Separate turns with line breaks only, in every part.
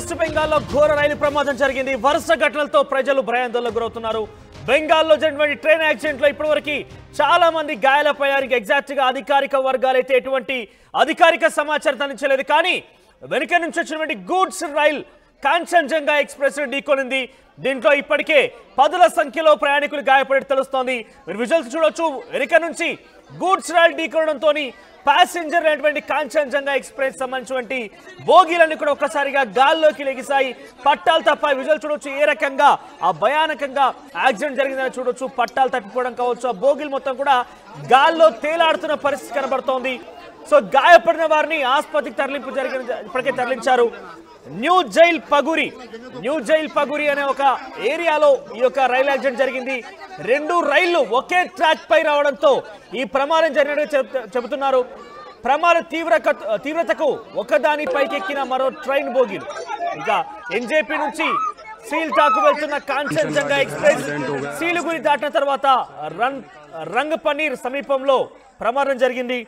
West బెంగాల్లో ఘోర రైలు ప్రమాదం జరిగింది వరుస ఘటనలతో ప్రజలు భయాందోళనకు గురవుతున్నారు బెంగాల్లో జరిగినటువంటి ట్రైన్ యాక్సిడెంట్ లో ఇప్పటివరకు చాలా మంది గాయాలపోయారు ఎగ్జాక్ట్ గా అధికారిక వర్గాలైతే ఎటువంటి అధికారిక సమాచారం అందించలేదు కానీ వెనుక నుంచి వచ్చినటువంటి గూడ్స్ రైల్ కాంచన్జంగా ఎక్స్ప్రెస్ ఢీకొనింది దీంట్లో ఇప్పటికే పదుల సంఖ్యలో ప్రయాణికులు గాయపడి తెలుస్తోంది మీరు విజువల్స్ చూడొచ్చు వెనుక నుంచి గూడ్స్ రైల్ ఢీకొనడంతో ప్యాసింజర్ అయినటువంటి కాంచన్జంగా ఎక్స్ప్రెస్ సంబంధించినటువంటి బోగీలన్నీ కూడా ఒక్కసారిగా గాల్లోకి లెగిసాయి పట్టాలు తప్ప విజువల్ చూడొచ్చు ఏ రకంగా ఆ భయానకంగా యాక్సిడెంట్ జరిగిందని చూడొచ్చు పట్టాలు తప్పిపోవడం కావచ్చు ఆ బోగీలు మొత్తం కూడా గాల్లో తేలాడుతున్న పరిస్థితి కనబడుతోంది సో గాయపడిన వారిని ఆసుపత్రికి తరలింపు జరిగిన ఇప్పటికే తరలించారు న్యూ జైల్ పగురి న్యూ జైల్ పగురి అనే ఒక ఏరియాలో ఈ యొక్క రైలు యాక్సిడెంట్ జరిగింది రెండు రైళ్లు ఒకే ట్రాక్ పై రావడంతో ఈ ప్రమాదం జరిగినట్టు చెబుత- చెబుతున్నారు ప్రమాద తీవ్ర తీవ్రతకు ఒకదాని పైకెక్కిన మరో ట్రైన్ బోగీలు ఇంకా ఎన్జేపీ నుంచి సీల్ టాకు వెళ్తున్న కాంచన్జంగా ఎక్స్ప్రెస్ సీలుగురి దాటిన తర్వాత రంగ్ రంగ్ పన్నీర్ సమీపంలో ప్రమాదం జరిగింది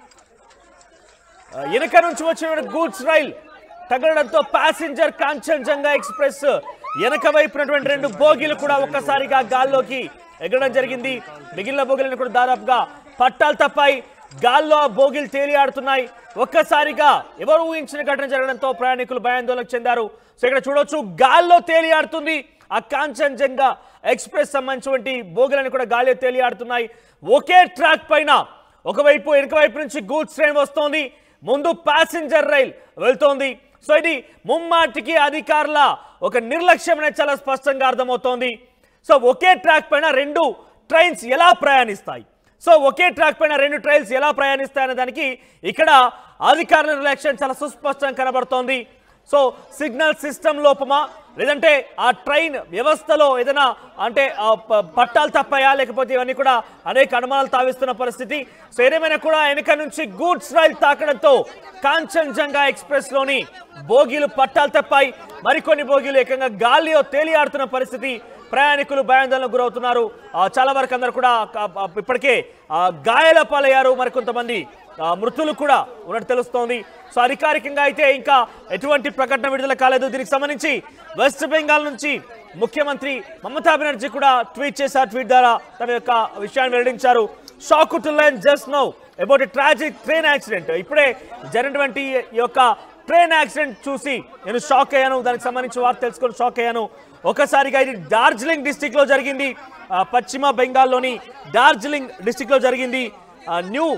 ఆ, వెనుక నుంచి వచ్చిన గూడ్స్ రైల్ తగలడంతో ప్యాసింజర్ కాంచన్జంగా ఎక్స్ప్రెస్ వెనక వైపునటువంటి రెండు బోగీలు కూడా ఒక్కసారిగా గాల్లోకి ఎగరడం జరిగింది మిగిలిన బోగీలను కూడా దాదాపుగా పట్టాలు తప్పాయి గాల్లో ఆ బోగీలు తేలియాడుతున్నాయి ఒక్కసారిగా ఎవరు ఊహించిన ఘటన జరగడంతో ప్రయాణికులు భయాందోళనకు చెందారు సో ఇక్కడ చూడొచ్చు గాల్లో తేలియాడుతుంది ఆ కాంచన్జంగా ఎక్స్ప్రెస్ సంబంధించినటువంటి బోగీలను కూడా గాల్లో తేలియాడుతున్నాయి ఒకే ట్రాక్ పైన ఒకవైపు వెనుక వైపు నుంచి గూడ్స్ ట్రైన్ వస్తోంది ముందు ప్యాసింజర్ రైల్ వెళ్తోంది సో ఇది ముమ్మాటికి అధికారుల ఒక నిర్లక్ష్యం అనేది చాలా స్పష్టంగా అర్థమవుతోంది సో ఒకే ట్రాక్ పైన రెండు ట్రైన్స్ ఎలా ప్రయాణిస్తాయి సో ఒకే ట్రాక్ పైన రెండు ట్రైన్స్ ఎలా ప్రయాణిస్తాయి అనే దానికి ఇక్కడ అధికారుల నిర్లక్ష్యం చాలా సుస్పష్టంగా కనబడుతోంది సో సిగ్నల్ సిస్టమ్ లోపమా లేదంటే ఆ ట్రైన్ వ్యవస్థలో ఏదైనా అంటే ఆ ప- పట్టాలు తప్పాయా లేకపోతే ఇవన్నీ కూడా అనేక అనుమానాలు తావిస్తున్న పరిస్థితి సో ఏదేమైనా కూడా వెనక నుంచి గూడ్స్ రైల్ తాకడంతో కాంచన్జంగా ఎక్స్ప్రెస్ లోని బోగీలు పట్టాలు తప్పాయి మరికొన్ని బోగీలు ఏకంగా గాలిలో తేలియాడుతున్న పరిస్థితి ప్రయాణికులు భయాందోళనకు గురవుతున్నారు ఆ, చాలా వరకు అందరు కూడా క- ఆ, ఇప్పటికే ఆ, గాయాల పాలయ్యారు మరికొంతమంది ఆ, మృతులు కూడా ఉన్నట్టు తెలుస్తోంది సో అధికారికంగా అయితే ఇంకా ఎటువంటి ప్రకటన విడుదల కాలేదు దీనికి సంబంధించి వెస్ట్ బెంగాల్ నుంచి ముఖ్యమంత్రి మమతా బెనర్జీ కూడా ట్వీట్ చేశారు ట్వీట్ ద్వారా తన యొక్క విషయాన్ని వెల్లడించారు shock to learn just now about tragic train accident ఇప్పుడే జరిగినటువంటి ఈ యొక్క ట్రైన్ యాక్సిడెంట్ చూసి నేను షాక్ అయ్యాను దానికి సంబంధించి వార్త తెలుసుకొని షాక్ అయ్యాను ఒకసారిగా ఇది డార్జిలింగ్ డిస్టిక్ లో జరిగింది ఆ, పశ్చిమ బెంగాల్లోని డార్జిలింగ్ డిస్టిక్ లో జరిగింది ఆ, న్యూ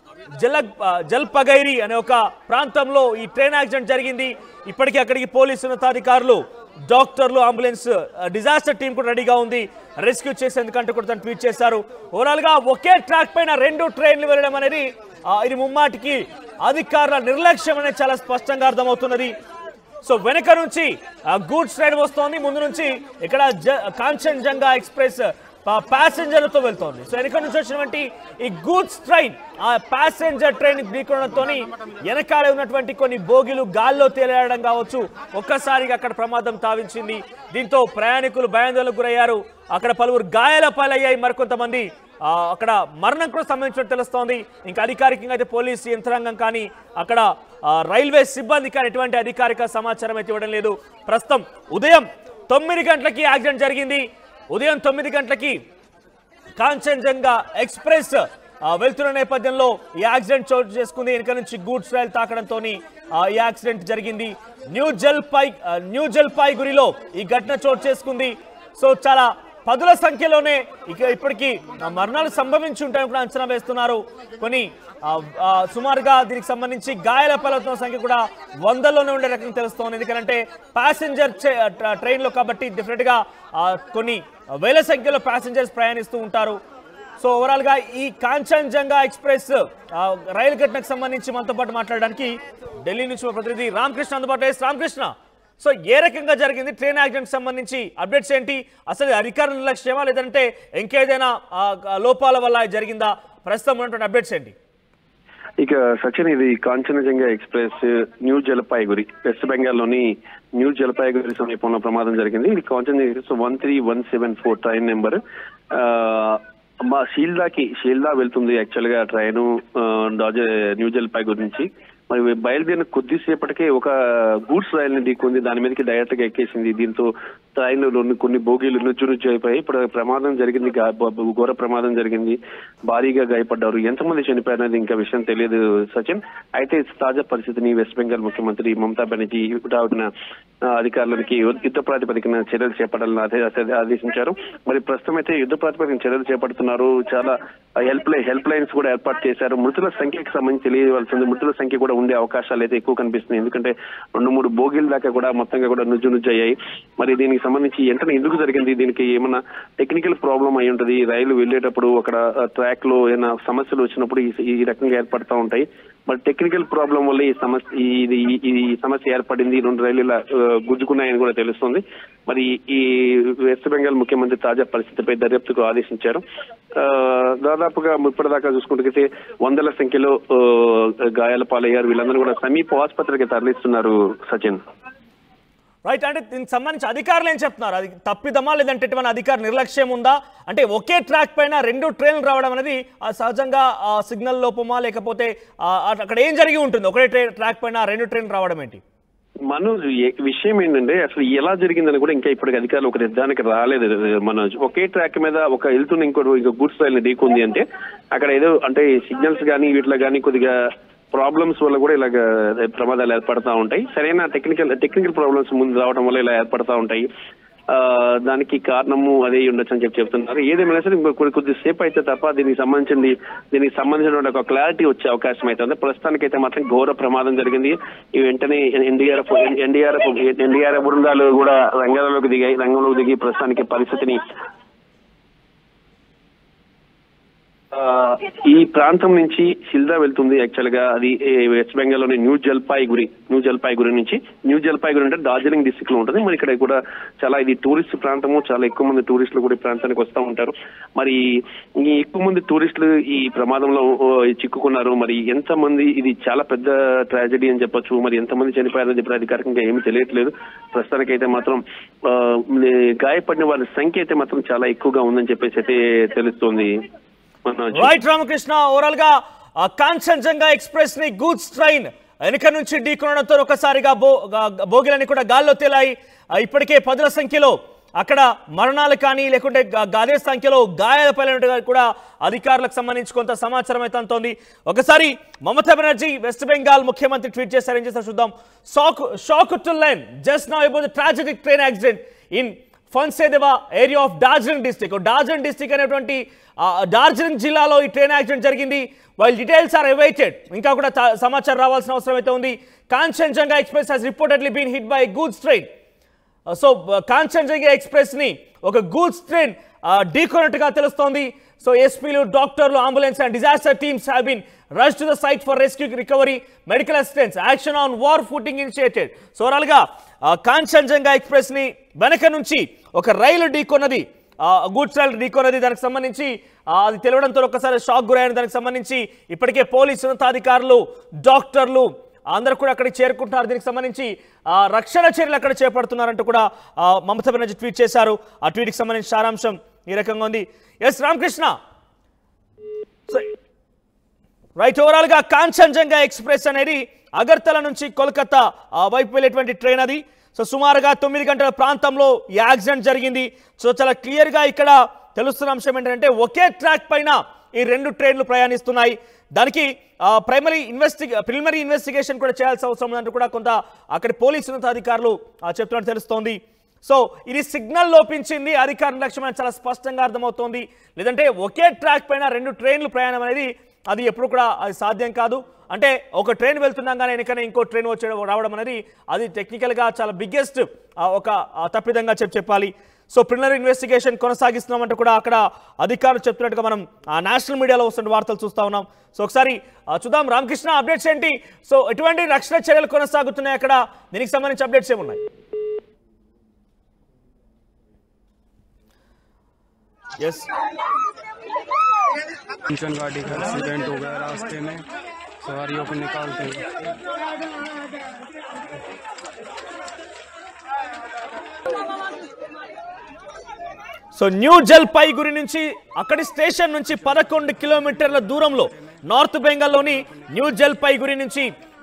జల ఆ, జల్పగైరి అనే ఒక ప్రాంతంలో ఈ ట్రైన్ యాక్సిడెంట్ జరిగింది ఇప్పటికీ అక్కడికి పోలీసు ఉన్నతాధికారులు డాక్టర్లు అంబులెన్స్ ఆ, డిజాస్టర్ టీం కూడా రెడీగా ఉంది రెస్క్యూ చేసేందుకంటూ కూడా తను ట్వీట్ చేశారు ఓవరాల్ గా ఒకే ట్రాక్ పైన రెండు ట్రైన్లు వెళ్ళడం అనేది ఆ, ఇది ముమ్మాటికి అధికారుల నిర్లక్ష్యం అనేది చాలా స్పష్టంగా అర్థమవుతున్నది సో వెనక నుంచి గూడ్స్ ట్రైన్ వస్తోంది ముందు నుంచి ఇక్కడ జ- కాంచన్జంగా ఎక్స్ప్రెస్ ప్యాసింజర్లతో వెళ్తోంది సో వెనక నుంచి వచ్చినటువంటి ఈ గూడ్స్ ట్రైన్ ఆ ప్యాసింజర్ ట్రైన్ ఢీకొనడంతో వెనకాల ఉన్నటువంటి కొన్ని బోగిలు గాల్లో తేలియడం కావచ్చు ఒక్కసారిగా అక్కడ ప్రమాదం తావించింది దీంతో ప్రయాణికులు భయాందోళనకు గురయ్యారు అక్కడ పలువురు గాయాల పాలయ్యాయి మరికొంతమంది ఆ, అక్కడ మరణం కూడా సంబంధించినట్టు తెలుస్తోంది ఇంకా అధికారికంగా అయితే పోలీసు యంత్రాంగం కానీ అక్కడ ఆ, రైల్వే సిబ్బంది కానీ ఎటువంటి అధికారిక సమాచారం అయితే ఇవ్వడం లేదు ప్రస్తుతం ఉదయం తొమ్మిది గంటలకి యాక్సిడెంట్ జరిగింది ఉదయం తొమ్మిది గంటలకి కాంచన్జంగా ఎక్స్ప్రెస్ ఆ, వెళ్తున్న నేపథ్యంలో ఈ యాక్సిడెంట్ చోటు చేసుకుంది వెనుక నుంచి గూడ్స్ రైల్ తాకడంతో ఈ యాక్సిడెంట్ జరిగింది న్యూ జల్పై ఆ, న్యూ జల్పాయిగురిలో ఈ ఘటన చోటు చేసుకుంది సో చాలా పదుల సంఖ్యలోనే ఇక ఇప్పటికీ ఆ, మరణాలు సంభవించి ఉంటాయని కూడా అంచనా వేస్తున్నారు కొన్ని ఆ, ఆ, సుమారుగా దీనికి సంబంధించి గాయాల పాలవుతున్న సంఖ్య కూడా వందల్లోనే ఉండే రకం తెలుస్తోంది ఎందుకంటే ప్యాసింజర్ ట్రైన్లో కాబట్టి డెఫినెట్గా ఆ, కొన్ని వేల సంఖ్యలో ప్యాసింజర్స్ ప్రయాణిస్తూ ఉంటారు సో ఓవరాల్ గా ఈ కాంచన్జంగా ఎక్స్ప్రెస్ ఆ, రైలు ఘటనకు సంబంధించి మనతో పాటు మాట్లాడడానికి ఢిల్లీ నుంచి మా ప్రతినిధి రామకృష్ణ అందుబాటులో ఎస్ రామకృష్ణ సో ఏ రకంగా జరిగింది ట్రైన్ యాక్సిడెంట్ సంబంధించి అప్డేట్స్ ఏంటి అసలు అధికారుల నిర్లక్ష్యమా లేదంటే ఇంకేదైనా ఆ, ఆ, లోపాల వల్ల జరిగిందా ప్రస్తుతం ఉన్నటువంటి అప్డేట్స్ ఏంటి
ఇక సచిన్ ఇది కాంచనజంగా ఎక్స్ప్రెస్ న్యూ జలపాయిగురి వెస్ట్ బెంగాల్ లోని న్యూ జలపాయిగురి సమీపంలో ప్రమాదం జరిగింది ఇది Kanchenjunga express one three one seven four train number మా షీల్దాకి షీల్దా వెళ్తుంది యాక్చువల్ గా ట్రైన్ న్యూ జల్పాయిగురి నుంచి మరి బయలుదేరిన కొద్దిసేపటికే ఒక గూడ్స్ రైలుని ఢీకొంది దాని మీదకి డైరెక్ట్ గా ఎక్కేసింది దీంతో ట్రైన్లో కొన్ని బోగీలు నుజ్జు నుజ్జు అయిపోయి ఇప్పుడు ప్రమాదం జరిగింది గా- బ- బ- ఘోర ప్రమాదం జరిగింది భారీగా గాయపడ్డారు ఎంతమంది చనిపోయారనేది ఇంకా విషయం తెలియదు సచిన్ అయితే తాజా పరిస్థితిని వెస్ట్ బెంగాల్ ముఖ్యమంత్రి మమతా బెనర్జీ రావున అధికారులకి యుద్ధ ప్రాతిపదికన చర్యలు చేపట్టాలని ఆదే- ఆదే- ఆదేశించారు మరి ప్రస్తుతం అయితే యుద్ధ ప్రాతిపదికన చర్యలు చేపడుతున్నారు చాలా హెల్ప్ లైన్ హెల్ప్ లైన్స్ కూడా ఏర్పాటు చేశారు మృతుల సంఖ్యకి సంబంధించి తెలియవలసింది మృతుల సంఖ్య కూడా ఉండే అవకాశాలు అయితే ఎక్కువ కనిపిస్తున్నాయి ఎందుకంటే రెండు మూడు బోగీల దాకా కూడా మొత్తంగా కూడా నుజ్జు నుజ్జు అయ్యాయి మరి దీనికి సంబంధించి వెంటనే ఎందుకు జరిగింది దీనికి ఏమైనా టెక్నికల్ ప్రాబ్లం అయి ఉంటది రైలు వెళ్ళేటప్పుడు అక్కడ ట్రాక్ లో ఏమైనా సమస్యలు వచ్చినప్పుడు ఈ- ఈ రకంగా ఏర్పడతా ఉంటాయి మరి టెక్నికల్ ప్రాబ్లం వల్ల ఈ సమస్య ఈ- ఇది ఈ- ఈ సమస్య ఏర్పడింది రెండు రైలు ఇలా ఆ, గుంజుకున్నాయని కూడా తెలుస్తుంది మరి ఈ వెస్ట్ బెంగాల్ ముఖ్యమంత్రి తాజా పరిస్థితిపై దర్యాప్తుకు ఆదేశించారు ఆ, దాదాపుగా ఇప్పటిదాకా చూసుకుంటే వందల సంఖ్యలో ఆ, గాయాల పాలయ్యారు వీళ్ళందరూ కూడా సమీప ఆసుపత్రికి తరలిస్తున్నారు సచిన్
రైట్ అంటే దీనికి సంబంధించి అధికారులు ఏం చెప్తున్నారు అది తప్పిదమా లేదంటే ఎటువంటి అధికార నిర్లక్ష్యం ఉందా అంటే ఒకే ట్రాక్ పైన రెండు ట్రైన్లు రావడం అనేది ఆ, సహజంగా ఆ, సిగ్నల్ లోపమా లేకపోతే ఆ, అక్కడ ఏం జరిగి ఉంటుంది ఒకటే ట్రై- ట్రాక్ పైన రెండు ట్రైన్లు రావడం ఏంటి
మనోజ్ ఏ- విషయం ఏంటంటే అసలు ఎలా జరిగిందని కూడా ఇంకా ఇప్పటికి అధికారులు ఒక నిర్ధారణకి రాలేదు మనోజ్ ఒకే ట్రాక్ మీద ఒక వెళ్తున్న ఇంకో ఇంకో గూడ్స్ రైలు ఢీకుంది అంటే అక్కడ ఏదో అంటే సిగ్నల్స్ కానీ వీటిలో కానీ కొద్దిగా ప్రాబ్లమ్స్ వల్ల కూడా ఇలాగ ప్రమాదాలు ఏర్పడతా ఉంటాయి సరైన టెక్నికల్ టెక్నికల్ ప్రాబ్లమ్స్ ముందు రావడం వల్ల ఇలా ఏర్పడతా ఉంటాయి ఆ, దానికి కారణము అదే ఉండొచ్చు అని చెప్పి చెప్తున్నారు ఏదేమైనా సరే ఇంకో కొద్ది కొద్దిసేపు అయితే తప్ప దీనికి సంబంధించింది దీనికి సంబంధించిన ఒక క్లారిటీ వచ్చే అవకాశం అయితే ఉంది ప్రస్తుతానికైతే మాత్రం ఘోర ప్రమాదం జరిగింది ఈ వెంటనే ఎన్డీఆర్ఎఫ్ ఎన్డీఆర్ఎఫ్ ఎన్డీఆర్ఎఫ్ బృందాలు కూడా రంగంలోకి దిగాయి రంగంలోకి దిగి ప్రస్తుతానికి పరిస్థితిని ఆ, ఈ ప్రాంతం నుంచి సిల్దా వెళ్తుంది యాక్చువల్ గా అది ఏ, వెస్ట్ బెంగాల్ లోని న్యూ జల్పాయిగురి న్యూ జల్పాయిగురి నుంచి న్యూ జల్పాయిగురి అంటే డార్జిలింగ్ డిస్ట్రిక్ట్ లో ఉంటుంది మరి ఇక్కడ కూడా చాలా ఇది టూరిస్ట్ ప్రాంతము చాలా ఎక్కువ మంది టూరిస్టులు కూడా ఈ ప్రాంతానికి వస్తూ ఉంటారు మరి ఈ ఎక్కువ మంది టూరిస్టులు ఈ ప్రమాదంలో ఓ, చిక్కుకున్నారు మరి ఎంత మంది ఇది చాలా పెద్ద ట్రాజడీ అని చెప్పొచ్చు మరి ఎంత మంది చనిపోయారని చెప్పి అధికారికంగా ఏమీ తెలియట్లేదు ప్రస్తుతానికైతే మాత్రం ఆ, గాయపడిన వారి సంఖ్య అయితే మాత్రం చాలా ఎక్కువగా ఉందని చెప్పేసి అయితే తెలుస్తోంది మనోజ్
రైట్ రామకృష్ణ ఓవరాల్ గా ఆ, కాంచన్జంగా ఎక్స్ప్రెస్ ని గూడ్స్ ట్రైన్ వెనుక నుంచి ఢీకొనడంతో ఒకసారిగా బో గా- బోగిలన్నీ కూడా గాల్లో తేలాయి ఆ, ఇప్పటికే పదుల సంఖ్యలో అక్కడ మరణాలు కానీ లేకుంటే గా- అదే సంఖ్యలో గాయాల పైన కూడా అధికారులకు సంబంధించి కొంత సమాచారం అయితే అంతోంది ఒకసారి మమతా బెనర్జీ వెస్ట్ బెంగాల్ ముఖ్యమంత్రి ట్వీట్ చేశారు ఏం చేస్తారు చూద్దాం shock shock to learn just now about the tragic train accident in Phansidewa area of Darjeeling district Darjeeling district అనేటువంటి ఆ, డార్జిలింగ్ జిల్లాలో ఈ ట్రైన్ యాక్సిడెంట్ జరిగింది వైల్ డీటెయిల్స్ ఆర్ అవైటెడ్ ఇంకా కూడా తా- సమాచారం రావాల్సిన అవసరం అయితే ఉంది Kanchenjunga express has reportedly been hit by goods train so Kanchenjunga express ని ఒక గూడ్స్ ట్రైన్ ఢీకొన్నట్టుగా తెలుస్తోంది సో ఎస్పీలు డాక్టర్లు ambulance and disaster teams have been rush to the site for rescue recovery medical assistance action on war footing initiated so overall గా Kanchenjunga express ని వెనక నుంచి ఒక రైలు ఢీకొన్నది గూడ్స్ రైలు ఢీకొన్నది దానికి సంబంధించి ఆ, అది తెలియడంతో ఒక్కసారి షాక్ గురైన దానికి సంబంధించి ఇప్పటికే పోలీసు ఉన్నతాధికారులు డాక్టర్లు అందరూ కూడా అక్కడికి చేరుకుంటున్నారు దీనికి సంబంధించి ఆ, రక్షణ చర్యలు అక్కడ చేపడుతున్నారంటూ కూడా ఆ, మమతా బెనర్జీ ట్వీట్ చేశారు ఆ ట్వీట్కి సంబంధించి సారాంశం ఈ రకంగా ఉంది S Ramakrishna so right overall గా కాంచన్జంగా ఎక్స్ప్రెస్ అనేది అగర్తల నుంచి కోల్కతా ఆ వైపు వెళ్ళేటువంటి ట్రైన్ అది సో సుమారుగా తొమ్మిది గంటల ప్రాంతంలో ఈ యాక్సిడెంట్ జరిగింది సో చాలా క్లియర్ గా ఇక్కడ తెలుస్తున్న అంశం ఏంటంటే ఒకే ట్రాక్ పైన ఈ రెండు ట్రైన్లు ప్రయాణిస్తున్నాయి దానికి ప్రైమరీ ఇన్వెస్టి ప్రిలిమరీ ఇన్వెస్టిగేషన్ కూడా చేయాల్సిన అవసరం ఉందంటూ కూడా కొంత అక్కడి పోలీసు ఉన్నతాధికారులు ఆ, చెప్తున్నట్టు తెలుస్తోంది సో ఇది సిగ్నల్ లోపించింది అధికార లక్ష్యం అని చాలా స్పష్టంగా అర్థమవుతోంది లేదంటే ఒకే ట్రాక్ పైన రెండు ట్రైన్లు ప్రయాణం అనేది అది ఎప్పుడు కూడా అది సాధ్యం కాదు అంటే ఒక ట్రైన్ వెళ్తున్నాగానే వెనకనే ఇంకో ట్రైన్ వచ్చే రావడం అనేది అది టెక్నికల్గా చాలా బిగ్గెస్ట్ ఒక ఆ, తప్పిదంగా చెప్పి చెప్పాలి సో ప్రిలినరీ ఇన్వెస్టిగేషన్ కొనసాగిస్తున్నామంటూ కూడా అక్కడ అధికారులు చెప్తున్నట్టుగా మనం ఆ నేషనల్ మీడియాలో వస్తున్న వార్తలు చూస్తా ఉన్నాం సో ఒకసారి ఆ, చూద్దాం రామకృష్ణ అప్డేట్స్ ఏంటి సో ఎటువంటి రక్షణ చర్యలు కొనసాగుతున్నాయి అక్కడ దీనికి సంబంధించి అప్డేట్స్ ఏమున్నాయి ఎస్
कंचन गाड़ी का एक्सीडेंट हो गया रास्ते में सवारियों को निकालते हुए
సో న్యూ జల్పైగురి నుంచి అక్కడి స్టేషన్ నుంచి పదకొండు కిలోమీటర్ల దూరంలో నార్త్ బెంగాల్లోని న్యూ జల్పైగురి నుంచి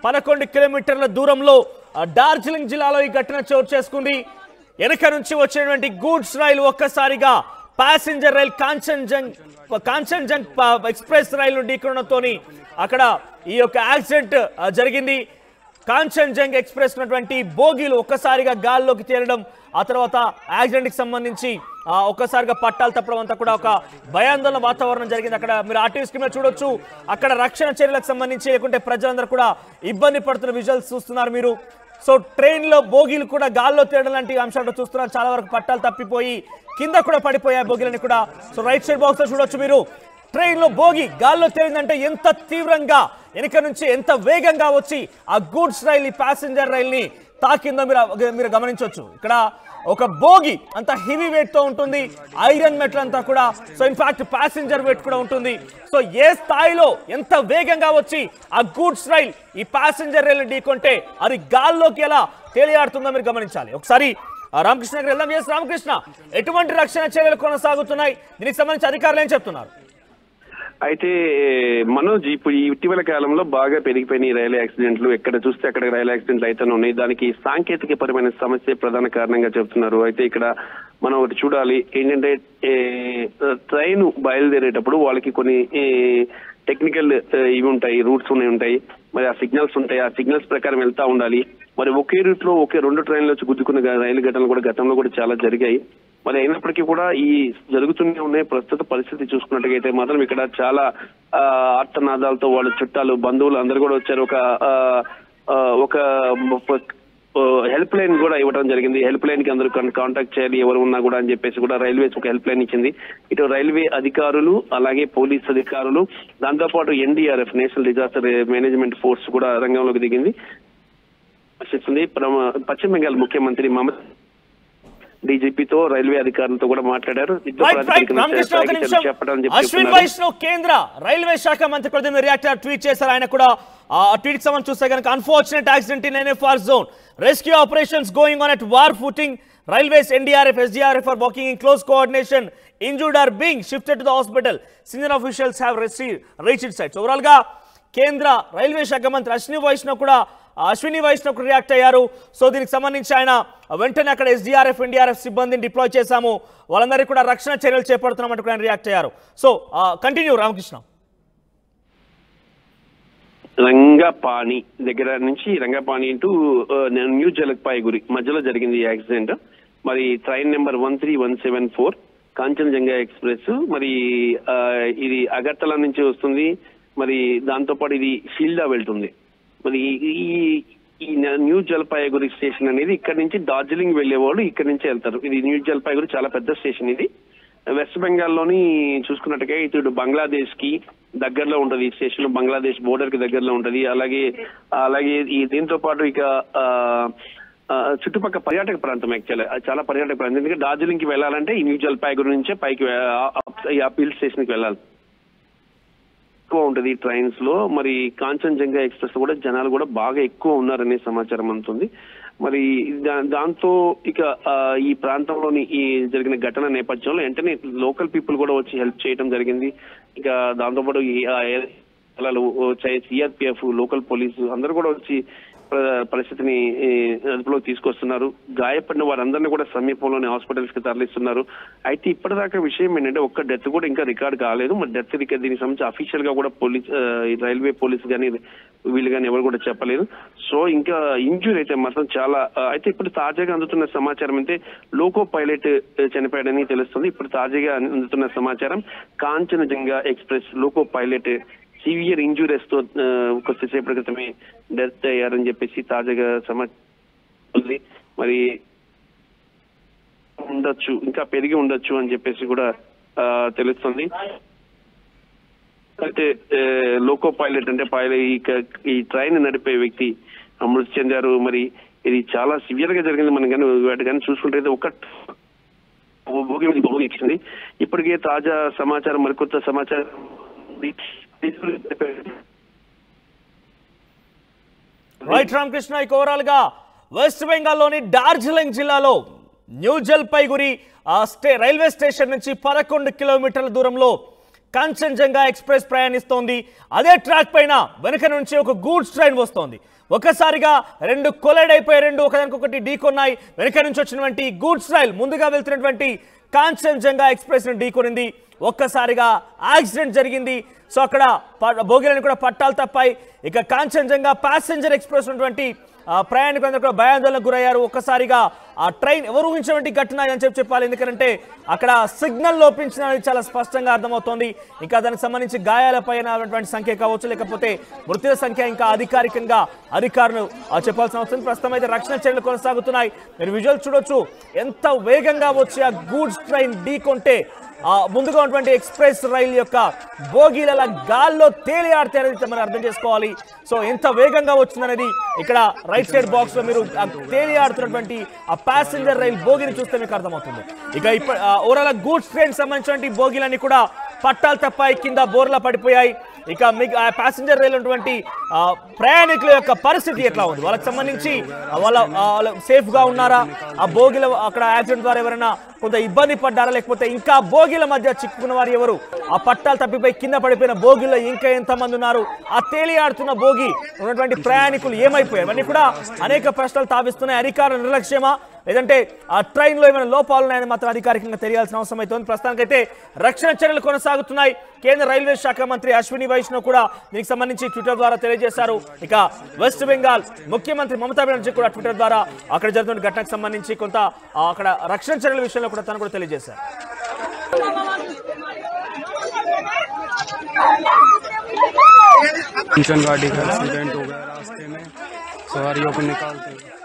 పదకొండు కిలోమీటర్ల దూరంలో ఆ, డార్జిలింగ్ జిల్లాలో ఈ ఘటన చోటు చేసుకుంది వెనక నుంచి వచ్చినటువంటి గూడ్స్ రైలు ఒక్కసారిగా passenger rail Kanchenjunga Kanchenjunga ప- ఎక్స్ప్రెస్ రైలు ఢీకొనడంతో అక్కడ ఈ యొక్క యాక్సిడెంట్ ఆ, జరిగింది కాంచన్ జంగ్ ఎక్స్ప్రెస్ ఉన్నటువంటి బోగీలు ఒక్కసారిగా గాల్లోకి తేలడం ఆ తర్వాత యాక్సిడెంట్ కి సంబంధించి ఆ, ఒక్కసారిగా పట్టాలు తప్పడం అంతా కూడా ఒక భయాందోళన వాతావరణం జరిగింది అక్కడ మీరు ఆర్టీవీ స్క్రీన్ మీద చూడొచ్చు అక్కడ రక్షణ చర్యలకు సంబంధించి లేకుంటే ప్రజలందరూ కూడా ఇబ్బంది పడుతున్న విజువల్స్ చూస్తున్నారు మీరు సో ట్రైన్ లో బోగీలు కూడా గాల్లో తేయడం లాంటి అంశాలు చూస్తున్నారు చాలా వరకు పట్టాలు తప్పిపోయి కింద కూడా పడిపోయాయి బోగీలని కూడా సో రైట్ సైడ్ బాక్స్ లో చూడొచ్చు మీరు ట్రైన్ లో బోగి గాల్లో తేలిందంటే ఎంత తీవ్రంగా వెనక నుంచి ఎంత వేగంగా వచ్చి ఆ గూడ్స్ రైల్ ఈ ప్యాసింజర్ రైల్ ని తాకిందో మీరు మీరు గమనించవచ్చు ఇక్కడ ఒక బోగి అంత హెవీ వెయిట్ తో ఉంటుంది ఐరన్ మెటల్ అంతా కూడా సో ఇన్ఫాక్ట్ ప్యాసింజర్ వెయిట్ కూడా ఉంటుంది సో ఏ స్థాయిలో ఎంత వేగంగా వచ్చి ఆ గూడ్స్ రైల్ ఈ ప్యాసింజర్ రైల్ ఢీకొంటే అది గాల్లోకి ఎలా తేలియాడుతుందో మీరు గమనించాలి ఒకసారి ఆ రామకృష్ణ గారు వెళ్దాం చేసి రామకృష్ణ ఎటువంటి రక్షణ చర్యలు కొనసాగుతున్నాయి దీనికి సంబంధించి అధికారులు ఏం చెప్తున్నారు
అయితే మనోజ్ ఇప్పుడు ఈ ఇటీవల కాలంలో బాగా పెరిగిపోయినాయి రైలు యాక్సిడెంట్లు ఎక్కడ చూస్తే అక్కడ రైలు యాక్సిడెంట్లు అయితేనే ఉన్నాయి దానికి సాంకేతిక పరమైన సమస్య ప్రధాన కారణంగా చెప్తున్నారు అయితే ఇక్కడ మనం ఒకటి చూడాలి ఏంటంటే ఏ, ట్రైన్ బయలుదేరేటప్పుడు వాళ్ళకి కొన్ని ఏ, టెక్నికల్ ఏ, ఇవి ఉంటాయి రూట్స్ ఉన్నాయి ఉంటాయి మరి ఆ సిగ్నల్స్ ఉంటాయి ఆ సిగ్నల్స్ ప్రకారం వెళ్తా ఉండాలి మరి ఒకే రూట్ లో ఒకే రెండు ట్రైన్లు వచ్చి గుద్దుకున్న గ- రైలు ఘటనలు కూడా గతంలో కూడా చాలా జరిగాయి మరి అయినప్పటికీ కూడా ఈ జరుగుతూనే ఉన్నాయి ప్రస్తుత పరిస్థితి చూసుకున్నట్టుగైతే మాత్రం ఇక్కడ చాలా ఆ, ఆర్తనాదాలతో వాళ్ళ చుట్టాలు బంధువులు అందరు కూడా వచ్చారు ఒక ఆ, ఆ, ఒక హెల్ప్ లైన్ కూడా ఇవ్వడం జరిగింది హెల్ప్ లైన్ కి అందరూ కాంటాక్ట్ చేయాలి ఎవరు ఉన్నా కూడా అని చెప్పేసి కూడా రైల్వేస్ ఒక హెల్ప్ లైన్ ఇచ్చింది ఇటు రైల్వే అధికారులు అలాగే పోలీస్ అధికారులు దాంతోపాటు NDRF national disaster management force కూడా రంగంలోకి దిగింది చేస్తుంది ప్రమ- పశ్చిమ బెంగాల్ ముఖ్యమంత్రి మమతా డీజీపీతో రైల్వే అధికారులతో కూడా మాట్లాడారు యుద్ధ
రైట్ రైట్
ప్రాతిపదికన
రామకృష్ణ ఒక
స్థాయికి
నిమిషం
చెప్పడం చెప్పి
అశ్విన్
చెప్తున్నారు.
వైష్ణవ్ కేంద్ర రైల్వే శాఖ మంత్రి కూడా దీని రియాక్ట్ అయ్యారు, ట్వీట్ చేశారు ఆయన కూడా ఆ ట్వీట్ సంబంధించి చూస్తే కనుక unfortunate accident in NFR zone rescue operations going on at war footing railways NDRF SDRF are working in close coordination injured are being shifted to the hospital senior officials have reach it sites overall గా కేంద్ర railway శాఖ మంత్రి అశ్విని వైష్ణవ్ కూడా అశ్విని వైష్ణవ్ కూడా react అయ్యారు so దీనికి సంబంధించి ఆయన వెంటనే అక్కడ ఎస్డీఆర్ఎఫ్ ఎన్డీఆర్ఎఫ్ సిబ్బందిని డిప్లాయ్ చేశాము వాళ్ళందరికీ కూడా రక్షణ చర్యలు చేపడుతున్నామంటూ కూడా ఆయన రియాక్ట్ అయ్యారు సో కంటిన్యూ రామకృష్ణ
రంగపాణి దగ్గర నుంచి రంగపాణి టు న్యూ జలక్పాయగురి మధ్యలో జరిగింది ఈ యాక్సిడెంట్ మరి train number one three one seven four Kanchenjunga express మరి ఆ, ఇది అగర్తల నుంచి వస్తుంది మరి దాంతో పాటు ఇది షీల్డా వెళ్తుంది మరి ఈ- ఈ ఈ న్యూ జల్పాయగురి స్టేషన్ అనేది ఇక్కడ నుంచి డార్జిలింగ్ వెళ్లేవాళ్ళు ఇక్కడ నుంచి వెళ్తారు ఇది న్యూ జల్పాయగురి చాలా పెద్ద స్టేషన్ ఇది వెస్ట్ బెంగాల్లోని చూసుకున్నట్టుగా ఇటు బంగ్లాదేశ్ కి దగ్గరలో ఉంటది ఈ స్టేషన్ బంగ్లాదేశ్ బోర్డర్ కి దగ్గరలో ఉంటది అలాగే అలాగే ఈ దీంతో పాటు ఇక ఆ, ఆ, చుట్టుపక్కల పర్యాటక ప్రాంతం యాక్చువల్ చాలా పర్యాటక ప్రాంతం ఎందుకంటే డార్జిలింగ్ కి వెళ్ళాలంటే ఈ న్యూ జల్పాయగురి నుంచే పైకి వె- ఆ- ఆ- ఆ హిల్ స్టేషన్ కి వెళ్ళాలి ఎక్కువ ఉంటది ట్రైన్స్ లో మరి కాంచన్జంగా ఎక్స్ప్రెస్ లో కూడా జనాలు కూడా బాగా ఎక్కువ ఉన్నారనే సమాచారం అందుతుంది మరి దా- దాంతో ఇక ఆ, ఈ ప్రాంతంలోని ఈ జరిగిన ఘటన నేపథ్యంలో వెంటనే లోకల్ పీపుల్ కూడా వచ్చి హెల్ప్ చేయడం జరిగింది ఇక దాంతోపాటు ఈ ఆ ఏ- సిఆర్పిఎఫ్ లోకల్ పోలీసు అందరూ కూడా వచ్చి ప్ర- పరిస్థితిని ఈ, అదుపులోకి తీసుకొస్తున్నారు గాయపడిన వారందరినీ కూడా సమీపంలోని హాస్పిటల్స్ కి తరలిస్తున్నారు అయితే ఇప్పటిదాకా విషయం ఏంటంటే ఒక్క డెత్ కూడా ఇంకా రికార్డ్ కాలేదు మరి డెత్ రికార్డ్ దీనికి సంబంధించి అఫీషియల్ గా కూడా పోలీస్ ఆ, ఈ రైల్వే పోలీస్ కానీ వీళ్ళు కానీ ఎవరు కూడా చెప్పలేదు సో ఇంకా ఇంజూరీ అయితే మాత్రం చాలా ఆ, అయితే ఇప్పుడు తాజాగా అందుతున్న సమాచారం అయితే లోకో పైలట్ ఆ, చనిపోయాడని తెలుస్తుంది ఇప్పుడు తాజాగా అందుతున్న సమాచారం Kanchenjunga express loco pilot severe injuries తో ఆ, కొద్దిసేపటి క్రితమే డెత్ అయ్యారని చెప్పేసి తాజాగా సమాచారం ఉంది మరి ఉండొచ్చు ఇంకా పెరిగి ఉండొచ్చు అని చెప్పేసి కూడా ఆ, తెలుస్తుంది అయితే ఆ, లోకో పైలట్ అంటే పైలట్ ఈ క- ఈ ట్రైన్ నడిపే వ్యక్తి మృతి చెందారు మరి ఇది చాలా సివియర్ గా జరిగింది మనం కానీ వాటి కానీ చూసుకుంటే అయితే ఒక భోగి మీద భోగి ఇచ్చింది ఇప్పటికే తాజా సమాచారం మరికొత్త సమాచారం ఉంది.
రైట్ రామకృష్ణ ఇక ఓవరాల్ గా వెస్ట్ బెంగాల్లోని డార్జిలింగ్ జిల్లాలో న్యూ జల్పైగురి ఆ, స్టే రైల్వే స్టేషన్ నుంచి పదకొండు కిలోమీటర్ల దూరంలో కాంచన్జంగా ఎక్స్ప్రెస్ ప్రయాణిస్తోంది అదే ట్రాక్ పైన వెనుక నుంచి ఒక గూడ్స్ ట్రైన్ వస్తోంది ఒక్కసారిగా రెండు కొలైడ్ అయిపోయి రెండు ఒకదానికొకటి ఢీకొన్నాయి వెనుక నుంచి వచ్చినటువంటి గూడ్స్ రైల్ ముందుగా వెళ్తున్నటువంటి కాంచన్జంగా ఎక్స్ప్రెస్ ని ఢీకొనింది ఒక్కసారిగా యాక్సిడెంట్ జరిగింది సో అక్కడ ప- బోగీలను కూడా పట్టాలు తప్పాయి ఇక కాంచన్జంగా ప్యాసింజర్ ఎక్స్ప్రెస్ ఉన్నటువంటి ఆ, ప్రయాణికులందరూ కూడా భయాందోళనకు గురయ్యారు ఒక్కసారిగా ఆ ట్రైన్ ఎవరు ఊహించినటువంటి ఘటన అని చెప్పి చెప్పాలి ఎందుకంటే అక్కడ సిగ్నల్ లోపించిన చాలా స్పష్టంగా అర్థమవుతోంది ఇంకా దానికి సంబంధించి గాయాలపైన ఉన్నటువంటి సంఖ్య కావచ్చు లేకపోతే మృతుల సంఖ్య ఇంకా అధికారికంగా అధికారులు ఆ, చెప్పాల్సిన అవసరం ఉంది. ప్రస్తుతం అయితే రక్షణ చర్యలు కొనసాగుతున్నాయి మీరు విజువల్ చూడొచ్చు ఎంత వేగంగా వచ్చి ఆ గూడ్స్ ట్రైన్ ఢీకొంటే ఆ ముందుగా ఉన్నటువంటి ఎక్స్ప్రెస్ రైలు యొక్క బోగీల గాల్లో తేలియాడితే అనేది మనం అర్థం చేసుకోవాలి సో ఎంత వేగంగా వచ్చిందనేది ఇక్కడ రైట్ సైడ్ బాక్స్ లో మీరు ఆ తేలియాడుతున్నటువంటి ఆ ప్యాసింజర్ రైలు బోగిని చూస్తే మీకు అర్థమవుతుంది ఇక ఇప్పుడు ఓవరాల్ గూడ్స్ ట్రైన్ సంబంధించినటువంటి బోగీలన్నీ కూడా పట్టాలు తప్పాయి కింద బోర్లా పడిపోయాయి ఇక మీకు ఆ ప్యాసింజర్ రైలు ఉన్నటువంటి ఆ, ప్రయాణికుల యొక్క పరిస్థితి ఎట్లా ఉంది వాళ్ళకి సంబంధించి ఆ, వాళ్ళ ఆ, వాళ్ళ సేఫ్ గా ఉన్నారా ఆ బోగిల అక్కడ యాక్సిడెంట్ ద్వారా ఎవరైనా కొంత ఇబ్బంది పడ్డారా లేకపోతే ఇంకా బోగిల మధ్య చిక్కుకున్న వారు ఎవరు ఆ పట్టాలు తప్పిపోయి కింద పడిపోయిన బోగిలో ఇంకా ఎంతమంది ఉన్నారు ఆ తేలియాడుతున్న బోగి ఉన్నటువంటి ప్రయాణికులు ఏమైపోయారు ఇవన్నీ కూడా అనేక ప్రశ్నలు తావిస్తున్నాయి అధికారుల నిర్లక్ష్యమా లేదంటే ఆ ట్రైన్ లో ఏమైనా లోపాలు ఉన్నాయని మాత్రం అధికారికంగా తెలియాల్సిన అవసరం అవుతుంది ప్రస్తుతానికైతే రక్షణ చర్యలు కొనసాగుతున్నాయి కేంద్ర రైల్వే శాఖ మంత్రి అశ్విని వైష్ణవ్ కూడా దీనికి సంబంధించి ట్విట్టర్ ద్వారా తెలియజేశారు ఇక వెస్ట్ బెంగాల్ ముఖ్యమంత్రి మమతా బెనర్జీ కూడా ట్విట్టర్ ద్వారా అక్కడ జరుగుతున్న ఘటనకు సంబంధించి కొంత ఆ, అక్కడ రక్షణ చర్యల విషయంలో కూడా తను కూడా తెలియజేశారు
कंचन गाड़ी का एक्सीडेंट हो गया रास्ते में सवारियों को निकालते हुए